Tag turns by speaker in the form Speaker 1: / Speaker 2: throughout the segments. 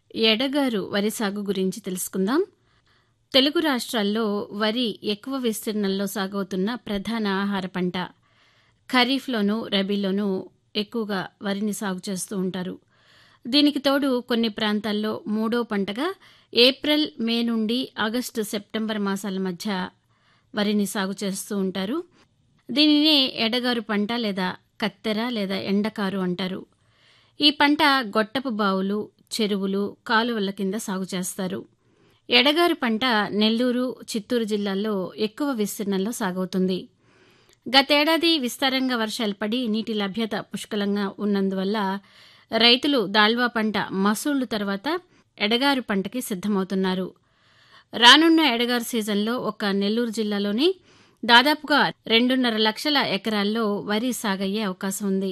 Speaker 1: ఎడగారు వరి సాగు గురించి తెలుసుకుందాం తెలుగు రాష్ట్రాల్లో వరి ఎక్కువ విస్తీర్ణంలో సాగవుతున్న ప్రధాన ఆహార పంట ఖరీఫ్లోనూ రబీలోనూ ఎక్కువగా వరిని సాగు చేస్తూ ఉంటారు దీనికి తోడు కొన్ని ప్రాంతాల్లో మూడో పంటగా ఏప్రిల్ మే నుండి ఆగస్టు సెప్టెంబర్ మాసాల మధ్య వరిని సాగు చేస్తూ ఉంటారు దీనినే ఎడగారు పంట లేదా కత్తెర లేదా ఎండకారు అంటారు ఈ పంట గొట్టపు బావులు చెరువులు కాలువల కింద సాగు చేస్తారు ఎడగారు పంట నెల్లూరు చిత్తూరు జిల్లాల్లో ఎక్కువ విస్తీర్ణంలో సాగవుతుంది గతేడాది విస్తారంగా వర్షాలు పడి నీటి లభ్యత పుష్కలంగా ఉన్నందువల్ల రైతులు దాల్వా పంట మసూళ్లు తర్వాత ఎడగారు పంటకి సిద్దమవుతున్నారు రానున్న ఎడగారు సీజన్లో ఒక నెల్లూరు జిల్లాలోని దాదాపుగా రెండున్నర లక్షల ఎకరాల్లో వరి సాగయ్యే అవకాశం ఉంది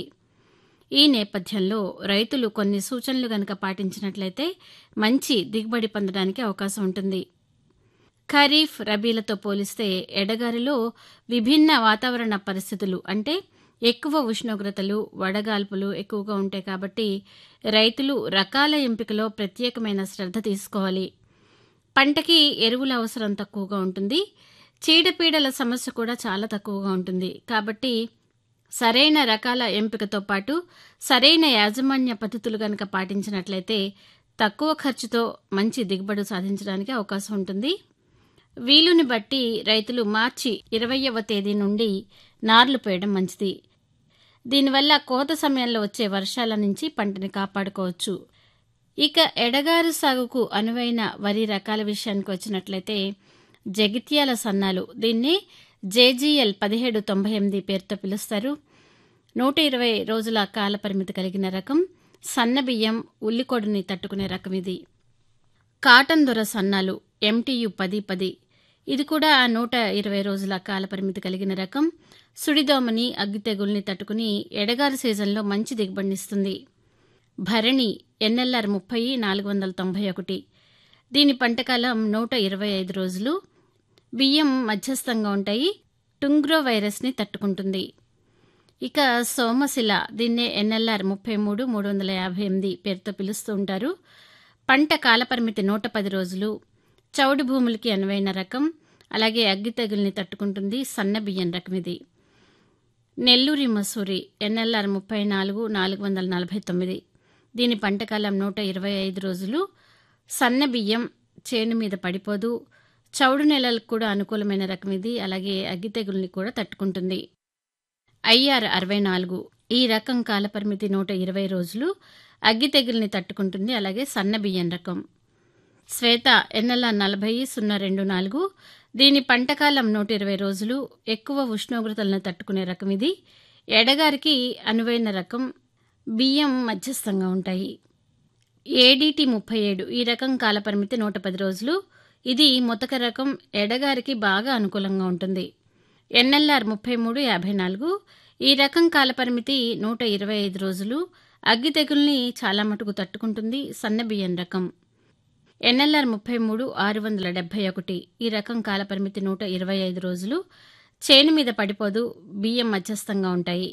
Speaker 1: ఈ నేపథ్యంలో రైతులు కొన్ని సూచనలు గనక పాటించినట్లయితే మంచి దిగుబడి పొందడానికి అవకాశం ఉంటుంది ఖరీఫ్ రబీలతో పోలిస్తే ఎడగారిలో విభిన్న వాతావరణ పరిస్థితులు అంటే ఎక్కువ ఉష్ణోగ్రతలు వడగాల్పులు ఎక్కువగా ఉంటాయి కాబట్టి రైతులు రకాల ఎంపికలో ప్రత్యేకమైన శ్రద్ధ తీసుకోవాలి పంటకి ఎరువుల అవసరం తక్కువగా ఉంటుంది చీడపీడల సమస్య కూడా చాలా తక్కువగా ఉంటుంది కాబట్టి సరైన రకాల ఎంపికతో పాటు సరైన యాజమాన్య పద్ధతులు గనక పాటించినట్లయితే తక్కువ ఖర్చుతో మంచి దిగుబడి సాధించడానికి అవకాశం ఉంటుంది వీలుని బట్టి రైతులు మార్చి ఇరవయవ తేదీ నుండి నార్లు పోయడం మంచిది దీనివల్ల కోత సమయంలో వచ్చే వర్షాల నుంచి పంటని కాపాడుకోవచ్చు ఇక ఎడగారు సాగుకు అనువైన వరి రకాల విషయానికి వచ్చినట్లయితే జగిత్యాల సన్నాలు దీన్ని జేజీఎల్ పదిహేడు తొంభై ఎనిమిది పేరుతో పిలుస్తారు నూట ఇరవై రోజుల కాల పరిమితి కలిగిన రకం సన్నబియ్యం ఉల్లికొడుని తట్టుకునే రకం ఇది కాటన్ దొర సన్నాలు ఎంటీయు పది పది ఇది కూడా నూట ఇరవై రోజుల కాల పరిమితి కలిగిన రకం సుడిదోమని అగ్గి తెగుల్ని తట్టుకుని ఎడగారు సీజన్లో మంచి దిగుబడినిస్తుంది భరణి ఎన్ఎల్ఆర్ ముప్పై నాలుగు వందల తొంభై ఒకటి దీని పంటకాలం నూట ఇరవై ఐదు రోజులు బియ్యం మధ్యస్థంగా ఉంటాయి టుంగ్రో వైరస్ని తట్టుకుంటుంది ఇక సోమశిల దీన్నే ఎన్ఎల్ఆర్ ముప్పై మూడు మూడు వందల యాభై ఎనిమిది పేరుతో పిలుస్తూ ఉంటారు పంట కాలపరిమితి నూట పది రోజులు చౌడు భూములకి అనువైన రకం అలాగే అగ్గి తెగుల్ని తట్టుకుంటుంది సన్న బియ్యం రకం ఇది నెల్లూరి మసూరి ఎన్ఎల్ఆర్ ముప్పై నాలుగు నాలుగు వందల నలభై తొమ్మిది దీని పంటకాలం నూట ఇరవై ఐదు రోజులు సన్న బియ్యం చేను మీద పడిపోదు చౌడు నెలలకు కూడా అనుకూలమైన రకం ఇది అలాగే అగ్గి తెగుల్ని కూడా తట్టుకుంటుంది ఐఆర్ అరవై నాలుగు ఈ రకం కాలపరిమితి నూట ఇరవై రోజులు అగ్గి తెగుల్ని తట్టుకుంటుంది అలాగే సన్న బియ్యం రకం శ్వేత ఎన్ఎల్ఆర్ నలభై సున్నా రెండు నాలుగు దీని పంటకాలం నూట ఇరవై రోజులు ఎక్కువ ఉష్ణోగ్రతలను తట్టుకునే రకం ఇది ఎడగారికి అనువైన రకం బియ్యం మధ్యస్థంగా ఉంటాయి ఏడీటీ ముప్పై ఏడు ఈ రకం కాలపరిమితి నూట పది రోజులు ఇది ముతక రకం ఎడగారికి బాగా అనుకూలంగా ఉంటుంది ఎన్ఎల్ఆర్ ముప్పై మూడు యాభై నాలుగు ఈ రకం కాలపరిమితి నూట ఇరవై ఐదు రోజులు అగ్గి తెగుల్ని చాలా మటుకు తట్టుకుంటుంది సన్నబియ్యం రకం ఎన్ఎల్ఆర్ ముప్పై మూడు ఆరు వందల డెబ్బై ఒకటి ఈ రకం కాలపరిమితి నూట ఇరవై ఐదు రోజులు చేను మీద పడిపోదు బియ్యం మధ్యస్థంగా ఉంటాయి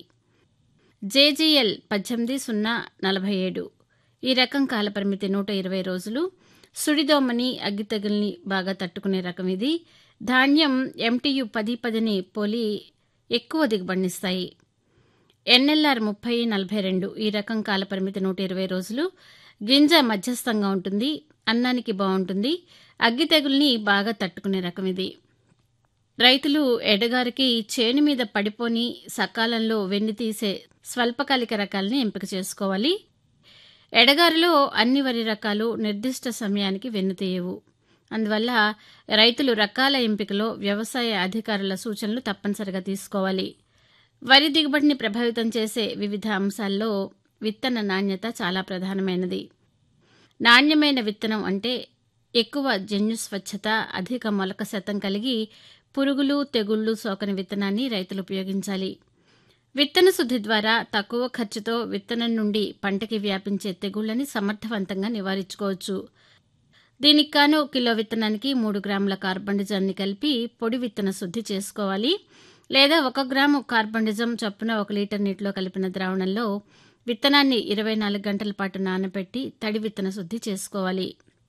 Speaker 1: జేజీఎల్ పద్దెనిమిది సున్నా నలభై ఏడు ఈ రకం కాలపరిమితి నూట ఇరవై రోజులు సుడిదోమని అగ్గి తెగుల్ని బాగా తట్టుకునే రకం ఇది ధాన్యం ఎంటీయు పది పదిని పోలి ఎక్కువ దిగుబడినిస్తాయి ఎన్ఎల్ఆర్ ముప్పై నలభై రెండు ఈ రకం కాలపరిమితి నూట ఇరవై రోజులు గింజ మధ్యస్థంగా ఉంటుంది అన్నానికి బాగుంటుంది అగ్గి తెగుల్ని బాగా తట్టుకునే రకం ఇది రైతులు ఎడగారికి చేను మీద పడిపోని సకాలంలో వెన్ను తీసే స్వల్పకాలిక రకాలని ఎంపిక చేసుకోవాలి ఎడగారిలో అన్ని వరి రకాలు నిర్దిష్ట సమయానికి వెన్నుతీయవు అందువల్ల రైతులు రకాల ఎంపికలో వ్యవసాయ అధికారుల సూచనలు తప్పనిసరిగా తీసుకోవాలి వరి దిగుబడిని ప్రభావితం చేసే వివిధ అంశాల్లో విత్తన నాణ్యత చాలా ప్రధానమైనది నాణ్యమైన విత్తనం అంటే ఎక్కువ జన్యు స్వచ్ఛత అధిక మొలక శాతం కలిగి పురుగులు తెగుళ్లు సోకని విత్తనాన్ని రైతులు ఉపయోగించాలి విత్తన శుద్ధి ద్వారా తక్కువ ఖర్చుతో విత్తనం నుండి పంటకి వ్యాపించే తెగుళ్లని సమర్థవంతంగా నివారించుకోవచ్చు దీనికి గాను కిలో విత్తనానికి మూడు గ్రాముల కార్బండిజాన్ని కలిపి పొడి విత్తన శుద్ధి చేసుకోవాలి లేదా ఒక గ్రాము కార్బండిజం చొప్పున ఒక లీటర్ నీటిలో కలిపిన ద్రావణంలో విత్తనాన్ని ఇరవై నాలుగు గంటల పాటు నానబెట్టి తడి విత్తన శుద్ధి చేసుకోవాలి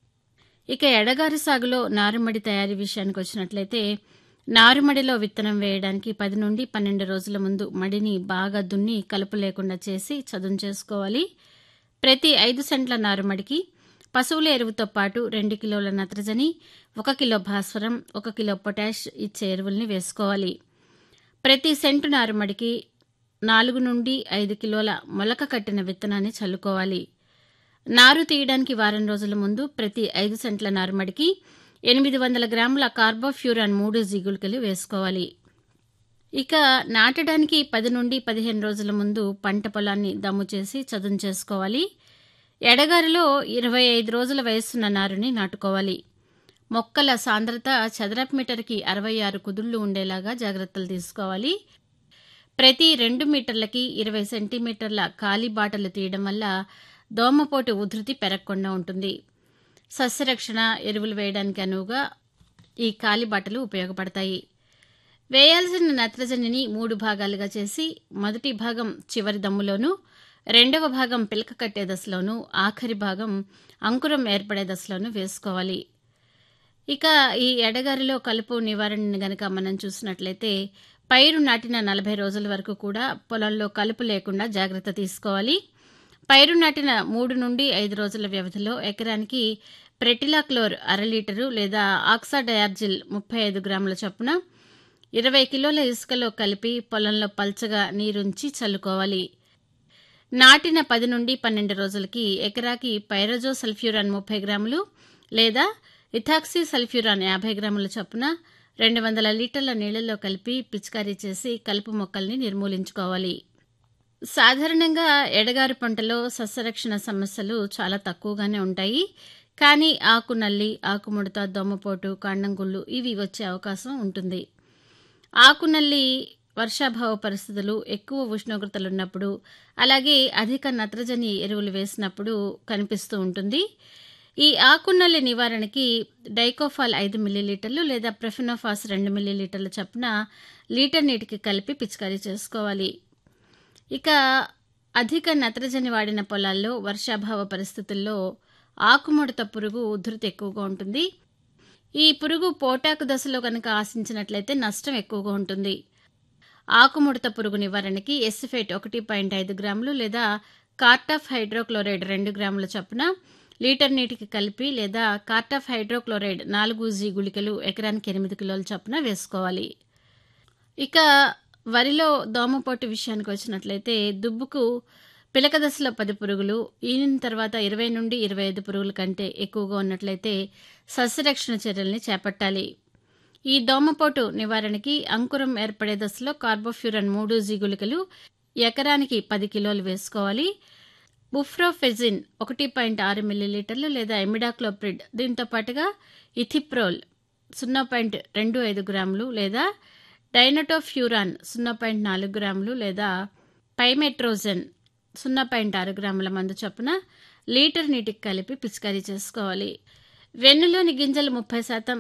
Speaker 1: ఇక ఎడగారి సాగులో నారుమడి తయారీ విషయానికి వచ్చినట్లయితే నారుమడిలో విత్తనం వేయడానికి పది నుండి పన్నెండు రోజుల ముందు మడిని బాగా దున్ని కలుపు లేకుండా చేసి చదును చేసుకోవాలి ప్రతి ఐదు సెంట్ల నారుమడికి పశువుల ఎరువుతో పాటు రెండు కిలోల నత్రజని ఒక కిలో భాస్వరం ఒక కిలో పొటాష్ ఇచ్చే ఎరువుల్ని వేసుకోవాలి ప్రతి సెంటు నారుమడికి నాలుగు నుండి ఐదు కిలోల మొలక కట్టిన విత్తనాన్ని చల్లుకోవాలి నారు తీయడానికి వారం రోజుల ముందు ప్రతి ఐదు సెంట్ల నారుమడికి ఎనిమిది వందల గ్రాముల కార్బోఫ్యూరాన్ మూడు జిగులుకలు వేసుకోవాలి ఇక నాటడానికి పది నుండి పదిహేను రోజుల ముందు పంట పొలాన్ని దమ్ము చేసి చదును చేసుకోవాలి ఎడగారిలో ఇరవై ఐదు రోజుల వయస్సున్న నారుని నాటుకోవాలి మొక్కల సాంద్రత చదరపు మీటర్కి అరవై ఆరు కుదుళ్లు ఉండేలాగా జాగ్రత్తలు తీసుకోవాలి ప్రతి రెండు మీటర్లకి ఇరవై సెంటీమీటర్ల ఖాళీ బాటలు తీయడం వల్ల దోమపోటు ఉధృతి పెరగకుండా ఉంటుంది సస్యరక్షణ ఎరువులు వేయడానికి అనువుగా ఈ ఖాళీ బాటలు ఉపయోగపడతాయి వేయాల్సిన నత్రజనిని మూడు భాగాలుగా చేసి మొదటి భాగం చివరి దమ్ములోనూ రెండవ భాగం పిలక కట్టే దశలోనూ ఆఖరి భాగం అంకురం ఏర్పడే దశలోనూ వేసుకోవాలి ఇక ఈ ఎడగారిలో కలుపు నివారణని గనక మనం చూసినట్లయితే పైరు నాటిన నలభై రోజుల వరకు కూడా పొలంలో కలుపు లేకుండా జాగ్రత్త తీసుకోవాలి పైరు నాటిన మూడు నుండి ఐదు రోజుల వ్యవధిలో ఎకరానికి ప్రెటిలాక్లోర్ అర లీటరు లేదా ఆక్సాడయార్జిల్ ముప్పై ఐదు గ్రాముల చొప్పున ఇరవై కిలోల ఇసుకలో కలిపి పొలంలో పల్చగా నీరుంచి చల్లుకోవాలి నాటిన పది నుండి పన్నెండు రోజులకి ఎకరాకి పైరజో సల్ఫ్యూరాన్ ముప్పై గ్రాములు లేదా ఇథాక్సీ సల్ఫ్యూరాన్ యాభై గ్రాముల చొప్పున రెండు వందల లీటర్ల నీళ్లలో కలిపి పిచికారీ చేసి కలుపు మొక్కల్ని నిర్మూలించుకోవాలి సాధారణంగా ఎడగారు పంటలో సస్యరక్షణ సమస్యలు చాలా తక్కువగానే ఉంటాయి కానీ ఆకు నల్లి ఆకుముడత దోమపోటు కాండంగుళ్ళు ఇవి వచ్చే అవకాశం ఉంటుంది ఆకు నల్లి వర్షాభావ పరిస్థితులు ఎక్కువ ఉష్ణోగ్రతలున్నప్పుడు అలాగే అధిక నత్రజని ఎరువులు వేసినప్పుడు కనిపిస్తూ ఉంటుంది ఈ ఆకునల్లి నివారణకి డైకోఫాల్ ఐదు మిల్లీలీటర్లు లేదా ప్రెఫినోఫాస్ రెండు మిల్లీలీటర్ల చొప్పున లీటర్ నీటికి కలిపి పిచికారీ చేసుకోవాలి ఇక అధిక నత్రజని వాడిన పొలాల్లో వర్షాభావ పరిస్థితుల్లో ఆకుముడత పురుగు ఉధృతి ఎక్కువగా ఉంటుంది ఈ పురుగు పోటాకు దశలో కనుక ఆశించినట్లయితే నష్టం ఎక్కువగా ఉంటుంది ఆకుముడత పురుగు నివారణకి ఎస్సిఫేట్ ఒకటి పాయింట్ ఐదు గ్రాములు లేదా కార్టాఫ్ హైడ్రోక్లోరైడ్ రెండు గ్రాముల చొప్పున లీటర్ నీటికి కలిపి లేదా కార్టాఫ్ హైడ్రోక్లోరైడ్ నాలుగు జీ గుళికలు ఎకరానికి ఎనిమిది కిలోల చొప్పున వేసుకోవాలి ఇక వరిలో దోమపోటు విషయానికి వచ్చినట్లయితే దుబ్బుకు పిలక దశలో పది పురుగులు ఈనిన తర్వాత ఇరవై నుండి ఇరవై ఐదు పురుగుల కంటే ఎక్కువగా ఉన్నట్లయితే సస్యరక్షణ చర్యల్ని చేపట్టాలి ఈ దోమపోటు నివారణకి అంకురం ఏర్పడే దశలో కార్బోఫ్యూరన్ మూడు జీగులికలు ఎకరానికి పది కిలోలు వేసుకోవాలి బుఫ్రోఫెజిన్ ఒకటి పాయింట్ ఆరు మిల్లీలీటర్లు లేదా ఎమిడాక్లోప్రిడ్ దీంతో పాటుగా ఇథిప్రోల్ సున్నా పాయింట్ రెండు ఐదు గ్రాములు లేదా డైనటోఫ్యూరాన్ సున్నా పాయింట్ నాలుగు గ్రాములు లేదా పైమెట్రోజన్ సున్నా పాయింట్ ఆరు గ్రాముల మందు చొప్పున లీటర్ నీటికి కలిపి పిచికారీ చేసుకోవాలి వెన్నులోని గింజలు ముప్పై శాతం